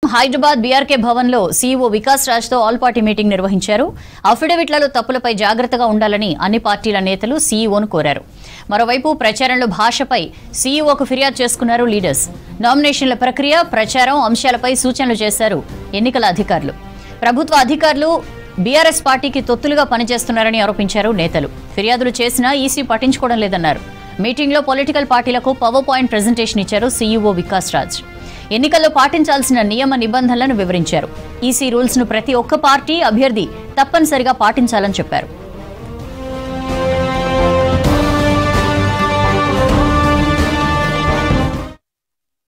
హైదరాబాద్ బీఆర్కే భవన్లో సీఈఓ వికాస్ రాజ్తో all party meeting నిర్వహించారు అఫిడవిట్లలో తప్పులపై జాగ్రత్తగా ఉండాలని అన్ని పార్టీల నేతలు సీఈఓను కోరారు మరోవైపు ప్రచారంలో భాషపై సీఈఓకు ఫిర్యాదు చేసుకున్నారు లీడర్స్ నామినేషన్ల ప్రక్రియ ప్రచారం అంశాలపై సూచనలు చేశారు ఎన్నికల అధికారులు ప్రభుత్వ అధికారులు బీఆర్ఎస్ పార్టీకి తొత్తులుగా పనిచేస్తున్నారని ఆరోపించారు నేతలు ఫిర్యాదులు చేసినా ఈసీ పట్టించుకోవడం లేదన్నారు మీటింగ్లో పొలిటికల్ పార్టీలకు పవర్ పాయింట్ ప్రెజెంటేషన్ ఇచ్చారు సీఈఓ వికాస్ రాజ్ ఎన్నికల్లో పాటించాల్సిన నియమ నిబంధనలను వివరించారు ఈసీ రూల్స్ ను ప్రతి ఒక్క పార్టీ అభ్యర్థి తప్పనిసరిగా పాటించాలని చెప్పారు